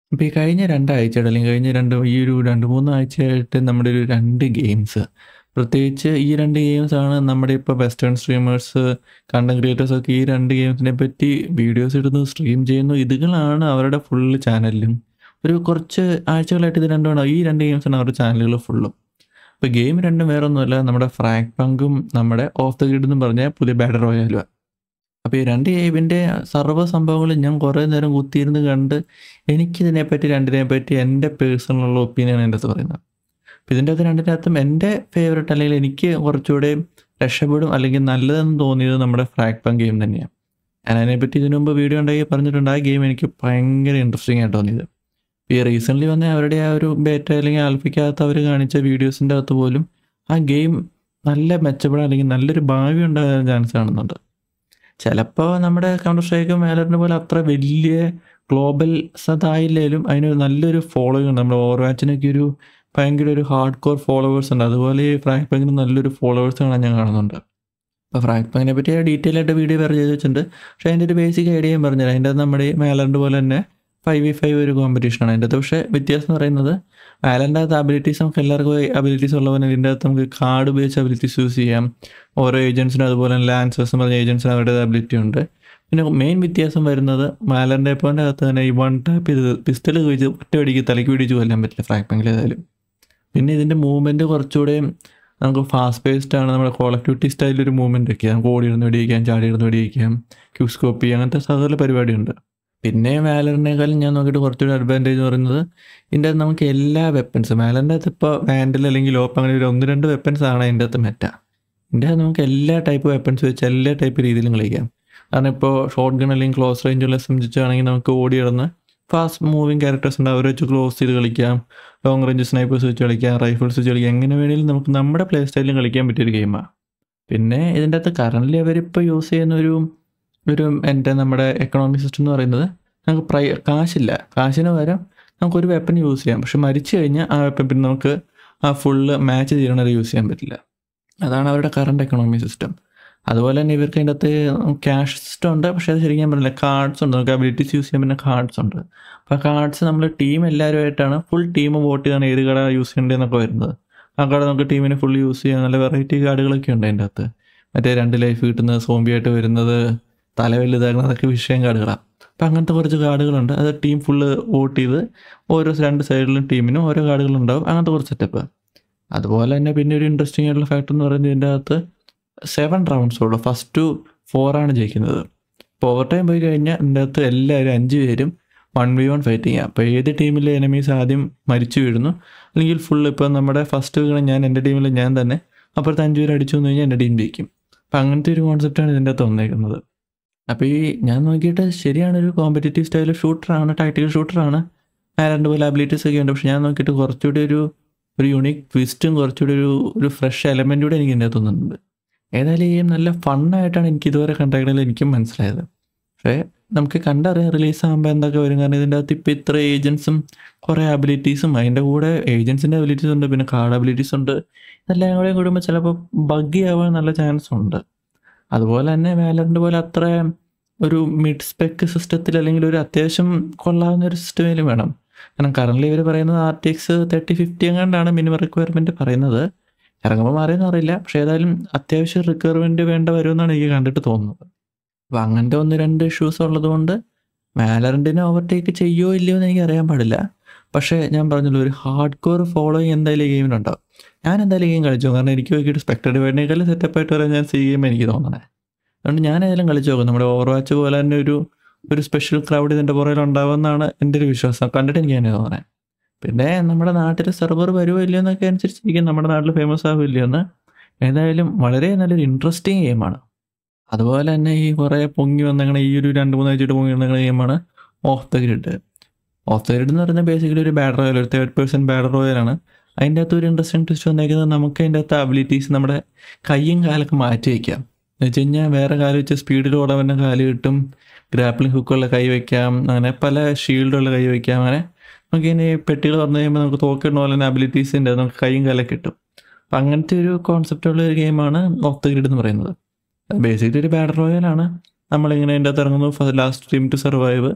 അപ്പോൾ ഈ കഴിഞ്ഞ രണ്ടാഴ്ചയുടെ അല്ലെങ്കിൽ കഴിഞ്ഞ രണ്ട് ഈ ഒരു രണ്ട് മൂന്ന് ആഴ്ചയായിട്ട് നമ്മുടെ ഒരു രണ്ട് ഗെയിംസ് പ്രത്യേകിച്ച് ഈ രണ്ട് ഗെയിംസാണ് നമ്മുടെ ഇപ്പോൾ വെസ്റ്റേൺ സ്ട്രീമേഴ്സ് കണ്ടന്റ് ക്രിയേറ്റേഴ്സൊക്കെ ഈ രണ്ട് ഗെയിംസിനെ പറ്റി വീഡിയോസ് ഇടുന്നു സ്ട്രീം ചെയ്യുന്നു ഇതുകളാണ് അവരുടെ ഫുള്ള് ചാനലിലും ഒരു കുറച്ച് ആഴ്ചകളായിട്ട് ഇത് രണ്ടുമാണ് ഈ രണ്ട് ഗെയിംസാണ് അവരുടെ ചാനലുകൾ ഫുള്ളും ഇപ്പോൾ ഗെയിം രണ്ടും വേറെ ഒന്നുമല്ല നമ്മുടെ ഫ്രാങ്ക് പങ്കും നമ്മുടെ ഓഫ് ദ ഗ്രിഡ് എന്ന് പറഞ്ഞ പുതിയ ബാറ്റർ റോയാലുമാണ് അപ്പോൾ ഈ രണ്ട് ഗെയിമിൻ്റെ സർവ്വ സംഭവങ്ങളും ഞാൻ കുറേ നേരം കുത്തിയിരുന്ന് കണ്ട് എനിക്കിതിനെപ്പറ്റി രണ്ടിനെ പറ്റി എൻ്റെ പേഴ്സണലുള്ള ഒപ്പീനിയൻ എൻ്റെ അടുത്ത് പറയുന്നത് അപ്പോൾ ഇതിൻ്റെ അകത്ത് രണ്ടിൻ്റെ അകത്തും എൻ്റെ ഫേവററ്റ് അല്ലെങ്കിൽ എനിക്ക് കുറച്ചുകൂടെ രക്ഷപ്പെടും അല്ലെങ്കിൽ നല്ലതെന്ന് തോന്നിയത് നമ്മുടെ ഫ്രാഗ് പങ്ക് ഗെയിം തന്നെയാണ് ഞാൻ അതിനെപ്പറ്റി ഇതിനു മുമ്പ് വീഡിയോ ഉണ്ടാക്കി പറഞ്ഞിട്ടുണ്ട് ആ ഗെയിം എനിക്ക് ഭയങ്കര ഇൻട്രസ്റ്റിംഗ് ആയിട്ട് തോന്നിയത് ഈ റീസെൻ്റ്ലി വന്ന അവരുടെ ആ ഒരു ബേറ്റ അല്ലെങ്കിൽ ആൽഫയ്ക്കകത്ത് അവർ കാണിച്ച വീഡിയോസിൻ്റെ അകത്ത് പോലും ആ ഗെയിം നല്ല മെച്ചപ്പെടാൻ അല്ലെങ്കിൽ നല്ലൊരു ഭാവി ഉണ്ടാകാൻ ചാൻസ് കാണുന്നുണ്ട് ചിലപ്പോൾ നമ്മുടെ കൗണ്ടർ സ്ട്രൈക്കും വേലറിൻ്റെ പോലെ അത്ര വലിയ ഗ്ലോബൽ സതായില്ലേലും അതിനൊരു നല്ലൊരു ഫോളോയിങ് ഉണ്ട് നമ്മുടെ ഓവർ വാച്ചിനൊക്കെ ഒരു ഭയങ്കര ഒരു ഹാർഡ് കോർ ഫോളോവേഴ്സ് ഉണ്ട് അതുപോലെ ഈ ഫ്രാങ്ക് പങ്കിന് നല്ലൊരു ഫോളോവേഴ്സ് കാണാൻ ഞാൻ കാണുന്നുണ്ട് അപ്പോൾ ഫ്രാങ്ക് പങ്കിനെ പറ്റി ഡീറ്റെയിൽ ആയിട്ട് വീഡിയോ വേറെ ചെയ്ത് വെച്ചിട്ടുണ്ട് പക്ഷേ അതിൻ്റെ ഒരു ബേസിക് ഐഡിയ ഞാൻ പറഞ്ഞുതരാം അതിൻ്റെ അത് നമ്മുടെ ഈ മേലറിൻ്റെ പോലെ തന്നെ ഫൈവ് വി ഫൈവ് ഒരു കോമ്പറ്റീഷനാണ് അതിൻ്റെ അകത്ത് പക്ഷേ വ്യത്യാസം എന്ന് പറയുന്നത് വാലൻ്റെ അകത്ത് അബിലിറ്റീസ് നമുക്ക് എല്ലാവർക്കും അബിലിറ്റീസ് ഉള്ളവരെ ഇതിൻ്റെ അകത്ത് നമുക്ക് കാർഡ് ഉപയോഗിച്ച് അബിലിറ്റീസ് യൂസ് ചെയ്യാം ഓരോ ഏജൻസിനും അതുപോലെ തന്നെ ലാൻസേഴ്സ് എന്ന് പറഞ്ഞ ഏജൻസിന് അവരുടെ അബിലിറ്റി ഉണ്ട് പിന്നെ മെയിൻ വ്യത്യാസം വരുന്നത് മാലറിൻ്റെ എപ്പോൻ്റെ അകത്ത് തന്നെ ഈ വൺ ടാപ്പ് ചെയ്ത് പിസ്റ്റൽ വെച്ച് ഒറ്റ അടിക്ക് തലയ്ക്ക് പിടിച്ച് കൊല്ലാൻ പറ്റില്ല ഫ്രാങ്ക് ബാങ്കിൽ ഏതായാലും പിന്നെ ഇതിൻ്റെ മൂവ്മെൻറ്റ് കുറച്ചുകൂടെ നമുക്ക് ഫാസ്റ്റ് പേസ്ഡ് ആണ് നമ്മുടെ കോൾ ഓഫ് ഡ്യൂട്ടി സ്റ്റൈലൊരു മൂവ്മെൻ്റ് ഒക്കെ നമുക്ക് ഓടി ഇരുന്ന് വെടിയിക്കാം ചാടി ഇരുന്ന് വെടിയിക്കാം ക്യൂസ്കോപ്പി അങ്ങനത്തെ സകല പരിപാടിയുണ്ട് പിന്നെ വാലറിനേക്കാളും ഞാൻ നോക്കിയിട്ട് കുറച്ചുകൂടി അഡ്വാൻറ്റേജ് എന്ന് പറയുന്നത് ഇതിൻ്റെ അകത്ത് നമുക്ക് എല്ലാ വെപ്പൺസും വാലറിൻ്റെ അകത്ത് ഇപ്പോൾ വാൻഡിൽ അല്ലെങ്കിൽ ലോപ്പ് അങ്ങനെ ഒരു ഒന്ന് രണ്ട് വെപ്പൺസ് ആണ് അതിൻ്റെ അകത്ത് മെറ്റ ഇതിൻ്റെ അകത്ത് നമുക്ക് എല്ലാ ടൈപ്പ് വെപ്പൺസ് വെച്ച് എല്ലാ ടൈപ്പ് രീതിയിലും കളിക്കാം കാരണം ഇപ്പോൾ ഷോർട്ട് ഗൺ അല്ലെങ്കിൽ ക്ലോസ് റേഞ്ചുള്ള സംബന്ധിച്ചാണെങ്കിൽ നമുക്ക് ഓടി കിടന്ന് ഫാസ്റ്റ് മൂവിങ് ക്യാരക്ടേഴ്സ് ഉണ്ട് അവരെ വെച്ച് ക്ലോസ് ചെയ്ത് കളിക്കാം ലോങ് റേഞ്ച് സ്നൈപ്പേഴ്സ് വെച്ച് കളിക്കാം റൈഫിൾസ് വെച്ച് കളിക്കാം എങ്ങനെ വേണമെങ്കിലും നമുക്ക് നമ്മുടെ പ്ലേ സ്റ്റൈലിലും കളിക്കാൻ പറ്റിയൊരു ഗെയിമാണ് പിന്നെ ഇതിൻ്റെ അകത്ത് കറൻ്റ് അവരിപ്പോൾ യൂസ് ചെയ്യുന്ന ഒരു ഒരു എൻ്റെ നമ്മുടെ എക്കണോമിക് സിസ്റ്റം എന്ന് പറയുന്നത് നമുക്ക് പ്രൈ കാശില്ല കാശിന് പകരം നമുക്കൊരു വെപ്പൺ യൂസ് ചെയ്യാം പക്ഷെ മരിച്ചു കഴിഞ്ഞാൽ ആ വെപ്പൺ പിന്നെ നമുക്ക് ആ ഫുള്ള് മാച്ച് ചെയ്യണത് യൂസ് ചെയ്യാൻ പറ്റില്ല അതാണ് അവരുടെ കറണ്ട് എക്കണോമിക് സിസ്റ്റം അതുപോലെ തന്നെ ഇവർക്ക് അതിൻ്റെ അകത്ത് ക്യാഷ് സിസ്റ്റം ഉണ്ട് പക്ഷേ അത് ശരിക്കും പറഞ്ഞില്ല കാർഡ്സ് ഉണ്ട് നമുക്ക് അബിലിറ്റീസ് യൂസ് ചെയ്യാൻ പിന്നെ കാർഡ്സ് ഉണ്ട് അപ്പോൾ ആ കാർഡ്സ് നമ്മൾ ടീം എല്ലാവരുമായിട്ടാണ് ഫുൾ ടീം വോട്ട് ചെയ്താണ് ഏത് കട യൂസ് ചെയ്യേണ്ടതെന്നൊക്കെ വരുന്നത് ആ കട നമുക്ക് ടീമിന് ഫുൾ യൂസ് ചെയ്യാൻ നല്ല വെറൈറ്റി കാർഡുകളൊക്കെ ഉണ്ട് അതിൻ്റെ അകത്ത് മറ്റേ രണ്ട് ലൈഫ് കിട്ടുന്നത് സോംബിയായിട്ട് വരുന്നത് തല വലുതാകുന്നത് അതൊക്കെ വിഷയം കാർഡുകളാണ് അപ്പം അങ്ങനത്തെ കുറച്ച് കാർഡുകളുണ്ട് അത് ടീം ഫുള്ള് വോട്ട് ചെയ്ത് ഓരോ രണ്ട് സൈഡിലും ടീമിനും ഓരോ കാർഡുകളുണ്ടാവും അങ്ങനത്തെ കുറച്ച് സെറ്റപ്പ് അതുപോലെ തന്നെ പിന്നെ ഒരു ഇൻട്രസ്റ്റിംഗ് ആയിട്ടുള്ള ഫാക്ടർ എന്ന് പറയുന്നത് ഇതിൻ്റെ അകത്ത് സെവൻ റൗണ്ട്സ് ഉള്ളൂ ഫസ്റ്റ് ടു ഫോറാണ് ജയിക്കുന്നത് ഇപ്പോൾ ഓവർ ടൈം പോയി കഴിഞ്ഞാൽ ഇതിൻ്റെ അകത്ത് എല്ലാവരും അഞ്ച് പേരും വൺ വി വൺ ഫൈറ്റ് ചെയ്യാം അപ്പോൾ ഏത് ടീമിലെ എനിമീസ് ആദ്യം മരിച്ചു വീഴുന്നു അല്ലെങ്കിൽ ഫുൾ ഇപ്പോൾ നമ്മുടെ ഫസ്റ്റ് വീണ ഞാൻ എൻ്റെ ടീമിൽ ഞാൻ തന്നെ അപ്പുറത്ത് അഞ്ച് പേര് അടിച്ചു വന്നു കഴിഞ്ഞാൽ എൻ്റെ ടീം ജയിക്കും അപ്പോൾ അങ്ങനത്തെ ഒരു കോൺസെപ്റ്റാണ് ഇതിൻ്റെ അകത്ത് വന്നേക്കുന്നത് അപ്പോൾ ഈ ഞാൻ നോക്കിയിട്ട് ശരിയാണ് ഒരു കോമ്പറ്റേറ്റീവ് സ്റ്റൈൽ ഷൂട്ടറാണ് ടാക്ടിക്കൽ ഷൂട്ടറാണ് രണ്ട് പോലെ അബിലിറ്റീസ് ഒക്കെ ഉണ്ട് പക്ഷെ ഞാൻ നോക്കിയിട്ട് കുറച്ചുകൂടി ഒരു ഒരു യുണീക്ക് ട്വിസ്റ്റും കുറച്ചുകൂടി ഒരു ഒരു ഫ്രഷ് എലമെൻ്റ് കൂടെ എനിക്ക് ഇതിൻ്റെ തോന്നുന്നുണ്ട് ഏതായാലും ഈ ഗെയിം നല്ല ഫണ്ണായിട്ടാണ് എനിക്ക് ഇതുവരെ കണ്ടേക്കണതിൽ എനിക്കും മനസ്സിലായത് പക്ഷേ നമുക്ക് കണ്ടറിയാം റിലീസ് ആകുമ്പോൾ എന്തൊക്കെ വരും കാരണം ഇതിൻ്റെ അകത്ത് ഇപ്പോൾ ഇത്ര ഏജൻസും കുറേ അബിലിറ്റീസും അതിൻ്റെ കൂടെ ഏജൻസിൻ്റെ അബിലിറ്റീസ് ഉണ്ട് പിന്നെ കാർഡ് അബിലിറ്റീസ് ഉണ്ട് ഇതെല്ലാം കൂടെ കൂടുമ്പോൾ ചിലപ്പോൾ ബഗ്ഗി ആവാൻ നല്ല ചാൻസ് ഉണ്ട് അതുപോലെ തന്നെ വാലറിൻ്റെ പോലെ അത്ര ഒരു മിഡ് സ്പെക്ക് സിസ്റ്റത്തിൽ അല്ലെങ്കിൽ ഒരു അത്യാവശ്യം കൊള്ളാവുന്ന ഒരു സിസ്റ്റമേലും വേണം കാരണം കറൻ്റ് ഇവർ പറയുന്നത് R T X thirty fifty എങ്ങാണ്ടാണ് മിനിമം റിക്വയർമെൻറ്റ് പറയുന്നത് ഇറങ്ങുമ്പോൾ മാറിയെന്ന് അറിയില്ല പക്ഷേ ഏതായാലും അത്യാവശ്യം റിക്വയർമെൻറ്റ് വേണ്ട വരുമെന്നാണ് എനിക്ക് കണ്ടിട്ട് തോന്നുന്നത് അപ്പോൾ അങ്ങനത്തെ ഒന്ന് രണ്ട് ഇഷ്യൂസ് ഉള്ളതുകൊണ്ട് വാലറിൻ്റിനെ ഓവർടേക്ക് ചെയ്യുമോ ഇല്ലയോ എന്ന് എനിക്ക് അറിയാൻ പാടില്ല പക്ഷേ ഞാൻ പറഞ്ഞല്ലോ ഒരു ഹാർഡ് കോർ ഫോളോയിങ് എന്തായാലും ഈ ഗെയിമിനുണ്ടാവും ഞാൻ എന്തായാലും ഗെയിം കളിച്ചു കാരണം എനിക്ക് നോക്കിയിട്ട് സ്പെക്ടഡ് വേണേക്കാൾ സെറ്റപ്പായിട്ട് വരാൻ ഞാൻ സി ഗെയിം എനിക്ക് തോന്നണേ അതുകൊണ്ട് ഞാൻ ഏതായാലും കളിച്ചു നോക്കും നമ്മുടെ ഓവർ വാച്ച് പോലെ തന്നെ ഒരു ഒരു സ്പെഷ്യൽ ക്രൗഡ് ഇതിൻ്റെ പുറകിൽ ഉണ്ടാവുമെന്നാണ് എൻ്റെ ഒരു വിശ്വാസം കണ്ടിട്ട് എനിക്ക് തന്നെ തോന്നണേ പിന്നെ നമ്മുടെ നാട്ടിൽ സെർവർ വരുമോ ഇല്ലയോ എന്നൊക്കെ അനുസരിച്ചിരിക്കും നമ്മുടെ നാട്ടിൽ ഫേമസ് ആവുമോ ഇല്ലയോ എന്ന് ഏതായാലും വളരെ നല്ലൊരു ഇൻട്രസ്റ്റിംഗ് ഗെയിമാണ് അതുപോലെ തന്നെ ഈ കുറേ പൊങ്ങി വന്നങ്ങനെ ഈ ഒരു രണ്ട് മൂന്നാഴ്ചയായിട്ട് പൊങ്ങി വന്ന ഗെയിമാണ് off the grid off the grid എന്ന് പറയുന്നത് ബേസിക്കലി ഒരു ബാഡ് റോയൽ ഒരു തേർഡ് പേഴ്സൺ ബാഡ് റോയലാണ് അതിൻ്റെ അകത്ത് ഒരു ഇൻട്രസ്റ്റിംഗ് ട്വിസ്റ്റ് വന്നേക്കുന്നത് നമുക്ക് അതിൻ്റെ അകത്ത് അബിലിറ്റീസ് നമ്മുടെ കയ്യും കാലൊക്കെ മാറ്റി വയ്ക്കാം എന്ന് വെച്ച് കഴിഞ്ഞാൽ വേറെ കാല് വെച്ച് സ്പീഡിൽ ഓടാൻ കാല് കിട്ടും ഗ്രാപ്ലിംഗ് ഹുക്കുള്ള കൈ വയ്ക്കാം അങ്ങനെ പല ഷീൽഡുള്ള കൈ വയ്ക്കാം അങ്ങനെ നമുക്ക് ഇനി പെട്ടികൾ പറഞ്ഞു കഴിയുമ്പോൾ നമുക്ക് തോക്കിടുന്ന പോലെ തന്നെ അബിലിറ്റീസിൻ്റെ നമുക്ക് കൈയും കാലൊക്കെ കിട്ടും അപ്പം അങ്ങനത്തെ ഒരു കോൺസെപ്റ്റുള്ള ഒരു ഗെയിമാണ് ഓഫ് ദ ഗ്രിഡ് എന്ന് പറയുന്നത് ബേസിക്കലി ഒരു ബാറ്റർ റോയലാണ് നമ്മളിങ്ങനെ അതിൻ്റെ അകത്ത് ഇറങ്ങുന്നു ലാസ്റ്റ് ടീം ടു സർവൈവ്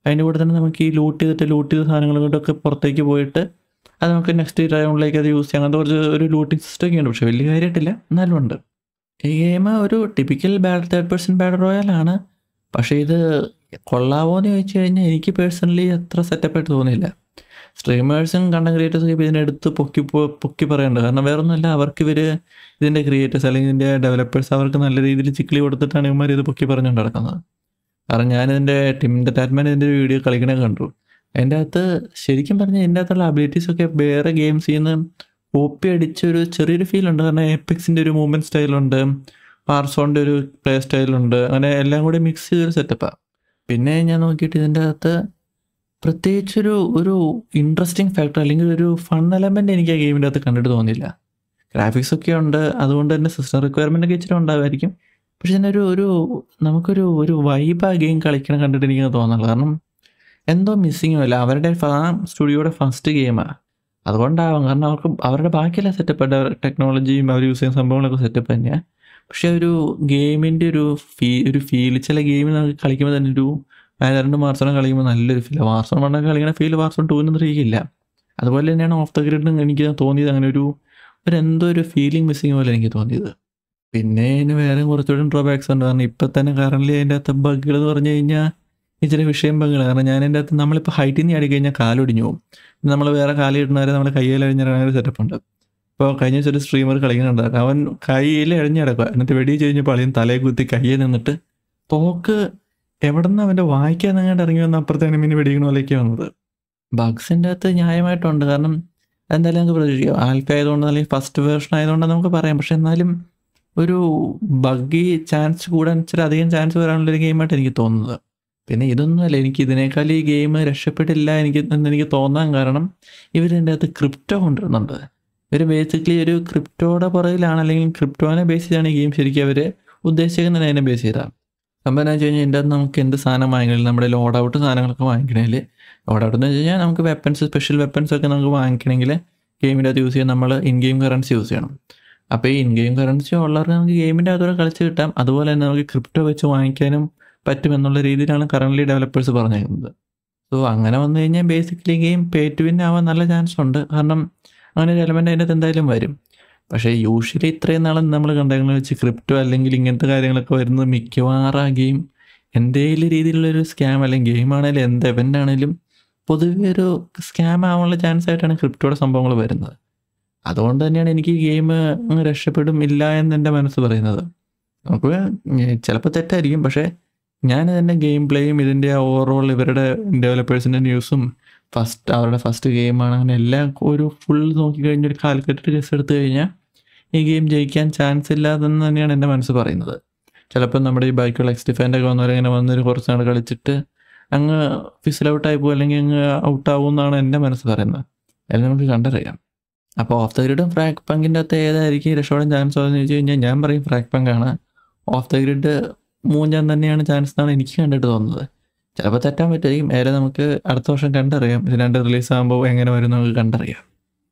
അതിൻ്റെ കൂടെ തന്നെ നമുക്ക് ഈ ലൂട്ട് ചെയ്തിട്ട് ലൂട്ട് ചെയ്ത സാധനങ്ങൾ കൊണ്ടൊക്കെ പുറത്തേക്ക് പോയിട്ട് അത് നമുക്ക് നെക്സ്റ്റ് റൗണ്ടിലേക്ക് അത് യൂസ് ചെയ്യാം അങ്ങനത്തെ കുറച്ച് ഒരു ലൂട്ടിംഗ് സിസ്റ്റം ഒക്കെ ഉണ്ട് പക്ഷേ വലിയ കാര്യമായിട്ടില്ല എന്നാലും ഉണ്ട് ഈ ഗെയിം ഒരു typical battle third person battle റോയലാണ് പക്ഷേ ഇത് കൊള്ളാവോ എന്ന് ചോദിച്ചു കഴിഞ്ഞാൽ എനിക്ക് പേഴ്സണലി അത്ര സെറ്റപ്പായിട്ട് തോന്നിയില്ല സ്ട്രീമേഴ്സും കണ്ടന്റ് ക്രിയേറ്റേഴ്സും ഇപ്പോൾ ഇതിനെടുത്ത് പൊക്കി പോ- പൊക്കി പറയണ്ട കാരണം വേറൊന്നുമല്ല അവർക്ക് ഇവർ ഇതിൻ്റെ ക്രിയേറ്റേഴ്സ് അല്ലെങ്കിൽ ഇതിൻ്റെ ഡെവലപ്പേഴ്സ് അവർക്ക് നല്ല രീതിയിൽ ചിക്കിളി കൊടുത്തിട്ടാണ് ഇവന്മാർ ഇത് പൊക്കി പറഞ്ഞുകൊണ്ട് നടക്കുന്നത് കാരണം ഞാനിതിൻ്റെ ടിമിൻ്റെ ടാറ്റ്മാൻ ഇതിൻ്റെ വീഡിയോ കളിക്കണേ കണ്ടു അതിൻ്റെ അകത്ത് ശരിക്കും പറഞ്ഞാൽ ഇതിൻ്റെ അകത്തുള്ള അബിലിറ്റീസ് ഒക്കെ വേറെ ഗെയിംസിൽ നിന്ന് കോപ്പി അടിച്ച ഒരു ചെറിയൊരു ഫീൽ ഉണ്ട് കാരണം എപ്പിക്സിൻ്റെ ഒരു മൂവ്മെൻറ്റ് സ്റ്റൈലുണ്ട് പാർസോണിൻ്റെ ഒരു പ്ലേ സ്റ്റൈലുണ്ട് അങ്ങനെ എല്ലാം കൂടി മിക്സ് ചെയ്തൊരു സെറ്റപ്പാണ് പിന്നെ ഞാൻ നോക്കിയിട്ട് ഇതിൻ്റെ അകത്ത് പ്രത്യേകിച്ചൊരു ഒരു ഇൻട്രസ്റ്റിംഗ് ഫാക്ടർ അല്ലെങ്കിൽ ഒരു ഫൺ എലമെൻ്റ് എനിക്ക് ആ ഗെയിമിൻ്റെ അകത്ത് കണ്ടിട്ട് തോന്നിയില്ല ഗ്രാഫിക്സ് ഒക്കെ ഉണ്ട് അതുകൊണ്ട് തന്നെ സിസ്റ്റം റിക്വയർമെൻ്റ് ഒക്കെ ഇച്ചിരി ഉണ്ടാവുമായിരിക്കും പക്ഷെ ഇതിനൊരു ഒരു നമുക്കൊരു ഒരു വൈബ് ആ ഗെയിം കളിക്കണം കണ്ടിട്ട് എനിക്ക് തോന്നുന്നുള്ളൂ കാരണം എന്തോ മിസ്സിങ് അല്ല അവരുടെ ഫ- ആ സ്റ്റുഡിയോയുടെ ഫസ്റ്റ് ഗെയിമാണ് അതുകൊണ്ടാവാം കാരണം അവർക്ക് അവരുടെ ബാക്കിയുള്ള സെറ്റപ്പ് ടെക്നോളജിയും അവർ യൂസ് ചെയ്യുന്ന സംഭവങ്ങളൊക്കെ സെറ്റപ്പ് തന്നെയാണ് പക്ഷെ ഒരു ഗെയിമിൻ്റെ ഒരു ഫീ ഒരു ഫീൽ ചില ഗെയിം നമുക്ക് കളിക്കുമ്പോൾ തന്നെ ഒരു രണ്ട് മാർസോൺ കളിക്കുമ്പോൾ നല്ലൊരു ഫീൽ വാർസോൺ വണ്ണൊക്കെ കളിക്കുന്ന ഫീൽ വാർസോൺ ടൂവിനൊന്നും അറിയില്ല അതുപോലെ തന്നെയാണ് ഓഫ് ദ ഗ്രിഡ് എനിക്ക് തോന്നിയത് അങ്ങനെ ഒരു ഒരു എന്തോ ഒരു ഫീലിംഗ് മിസ്സിങ് പോലെ എനിക്ക് തോന്നിയത് പിന്നെ ഇതിന് വേറെ കുറച്ചുകൂടി ഡ്രോബാക്സ് ഉണ്ട് കാരണം ഇപ്പം തന്നെ കറൻ്റ് അതിൻ്റെ അകത്ത് ബഗ്ഗുകൾ എന്ന് പറഞ്ഞു കഴിഞ്ഞാൽ ഇച്ചിരി വിഷയം ബഗ്ഗുകൾ കാരണം ഞാൻ എൻ്റെ അകത്ത് നമ്മളിപ്പോൾ ഹൈറ്റിൽ നിന്ന് ആടി കഴിഞ്ഞാൽ കാലൊടിഞ്ഞു പോകും നമ്മൾ വേറെ കാലിടുന്നവരെ നമ്മൾ കയ്യിൽ അഴിഞ്ഞിറങ്ങുന്ന ഒരു സെറ്റപ്പ് ഉണ്ട് ഇപ്പോൾ കഴിഞ്ഞ ദിവസം ഒരു സ്ട്രീമർ കളിക്കുന്നുണ്ട് അവൻ കയ്യിൽ എഴഞ്ഞിടക്കുക എന്നിട്ട് വെടി കഴിഞ്ഞപ്പോൾ അളിയൻ തലയെ കുത്തി കയ്യിൽ നിന്നിട്ട് തോക്ക് എവിടെ നിന്ന് അവൻ്റെ വായിക്കാൻ നിങ്ങോട്ട് ഇറങ്ങി വന്ന അപ്പുറത്തെ എനിമിന് വെടിക്കണ പോലെയൊക്കെ വന്നത് ബഗ്സിൻ്റെ അകത്ത് ന്യായമായിട്ടുണ്ട് കാരണം എന്തായാലും നമുക്ക് പ്രതീക്ഷിക്കാം ആൽഫ ആയതുകൊണ്ട് അല്ലെങ്കിൽ ഫസ്റ്റ് വേർഷൻ ആയതുകൊണ്ട് നമുക്ക് പറയാം പക്ഷെ എന്നാലും ഒരു ബഗ്ഗി ചാൻസ് കൂടാൻ ഇച്ചിരി അധികം ചാൻസ് വരാനുള്ളൊരു ഗെയിമായിട്ട് എനിക്ക് തോന്നുന്നത് പിന്നെ ഇതൊന്നുമല്ല എനിക്ക് ഇതിനേക്കാൾ ഈ ഗെയിം രക്ഷപ്പെട്ടില്ല എനിക്ക് എന്ന് എനിക്ക് തോന്നാൻ കാരണം ഇവരിൻ്റെ അകത്ത് ക്രിപ്റ്റോ കൊണ്ടുവരുന്നുണ്ട് ഇവർ ബേസിക്കലി ഒരു ക്രിപ്റ്റോയുടെ പുറകിലാണ് അല്ലെങ്കിൽ ക്രിപ്റ്റോനെ ബേസ് ചെയ്താണ് ഈ ഗെയിം ശരിക്കും അവർ ഉദ്ദേശിക്കുന്നത് അതിനെ ബേസ് ചെയ്താണ് സംഭവം എന്താ വെച്ച് കഴിഞ്ഞാൽ ഇതിൻ്റെ അകത്ത് നമുക്ക് എന്ത് സാധനം വാങ്ങിക്കണമെങ്കിൽ നമ്മുടെ ലോഡ് ഔട്ട് സാധനങ്ങളൊക്കെ വാങ്ങിക്കണമെങ്കിൽ ലോഡ് ഔട്ട് എന്ന് വെച്ച് കഴിഞ്ഞാൽ നമുക്ക് വെപ്പൺസ് സ്പെഷ്യൽ വെപ്പൺസ് ഒക്കെ നമുക്ക് വാങ്ങിക്കണമെങ്കിൽ ഗെയിമിൻ്റെ അകത്ത് യൂസ് ചെയ്യാൻ നമ്മൾ ഇൻ ഗെയിം കറൻസി യൂസ് ചെയ്യണം അപ്പോൾ ഈ ഇൻ ഗെയിം കറൻസി ഉള്ളവർക്ക് നമുക്ക് ഗെയിമിൻ്റെ അകത്തൂടെ കളിച്ച് കിട്ടാം അതുപോലെ തന്നെ നമുക്ക് ക്രിപ്റ്റോ വെച്ച് വാങ്ങിക്കാനും പറ്റും എന്നുള്ള രീതിയിലാണ് കറൻ്റ് ഡെവലപ്പേഴ്സ് പറഞ്ഞേക്കുന്നത് സോ അങ്ങനെ വന്നു കഴിഞ്ഞാൽ basically game pay to win ആവാൻ നല്ല ചാൻസ് ഉണ്ട് കാരണം അങ്ങനെ ഒരു എലമെൻ്റ് അതിൻ്റെ അകത്ത് എന്തായാലും വരും പക്ഷേ യൂഷ്വലി ഇത്രയും നാളും നമ്മൾ കണ്ടേക്കുന്നത് വെച്ച് ക്രിപ്റ്റോ അല്ലെങ്കിൽ ഇങ്ങനത്തെ കാര്യങ്ങളൊക്കെ വരുന്നത് മിക്കവാറും ആ ഗെയിം എന്തെങ്കിലും രീതിയിലുള്ളൊരു സ്കാം അല്ലെങ്കിൽ ഗെയിം ആണെങ്കിലും എന്ത് event ആണെങ്കിലും പൊതുവെ ഒരു സ്കാം ആവാനുള്ള ചാൻസ് ആയിട്ടാണ് ക്രിപ്റ്റോയുടെ സംഭവങ്ങൾ വരുന്നത് അതുകൊണ്ട് തന്നെയാണ് എനിക്ക് ഈ ഗെയിം രക്ഷപ്പെടും ഇല്ല എന്ന് എൻ്റെ മനസ്സ് പറയുന്നത് നമുക്ക് ചിലപ്പോൾ തെറ്റായിരിക്കും പക്ഷേ ഞാൻ ഇതിൻ്റെ ഗെയിം പ്ലേയും ഇതിൻ്റെ ഓവറോൾ ഇവരുടെ ഡെവലപ്പേഴ്സിൻ്റെ ന്യൂസും ഫസ്റ്റ് അവരുടെ ഫസ്റ്റ് ഗെയിമാണ് അങ്ങനെ എല്ലാം ഒരു ഫുൾ നോക്കിക്കഴിഞ്ഞാൽ ഒരു കാൽക്കുലേറ്റർ ജസ്റ്റ് എടുത്തു കഴിഞ്ഞാൽ ഈ ഗെയിം ജയിക്കാൻ ചാൻസ് ഇല്ലാതെന്ന് തന്നെയാണ് എൻ്റെ മനസ്സ് പറയുന്നത് ചിലപ്പോൾ നമ്മുടെ ഈ ബൈക്കുള്ള എക്സ്റ്റിഫാൻ്റെ ഒക്കെ വന്നവരിങ്ങനെ വന്നൊരു കുറച്ച് നാൾ കളിച്ചിട്ട് അങ്ങ് ഫിസിൽ ഔട്ടായി പോകും അല്ലെങ്കിൽ അങ്ങ് ഔട്ടാവും എന്നാണ് എൻ്റെ മനസ്സ് പറയുന്നത് എല്ലാം നമുക്ക് കണ്ടറിയാം അപ്പോൾ ഓഫ് ദ ഗ്രിഡും ഫ്രാക്ക് പങ്കിൻ്റെ അകത്ത് ഏതായിരിക്കും രക്ഷപ്പെടാൻ ചാൻസ് എന്ന് ചോദിച്ചു കഴിഞ്ഞാൽ ഞാൻ പറയും ഫ്രാക്ക് പങ്കാണ് ഓഫ് ദ ഗ്രിഡ് മൂഞ്ചാൻ തന്നെയാണ് ചാൻസ് എന്നാണ് എനിക്ക് കണ്ടിട്ട് തോന്നുന്നത് ചിലപ്പോൾ തെറ്റാൻ പറ്റുമായിരിക്കും ഏറെ നമുക്ക് അടുത്ത വർഷം കണ്ടറിയാം ഇത് രണ്ട് റിലീസ് ആകുമ്പോൾ എങ്ങനെ വരും എന്ന് നമുക്ക് കണ്ടറിയാം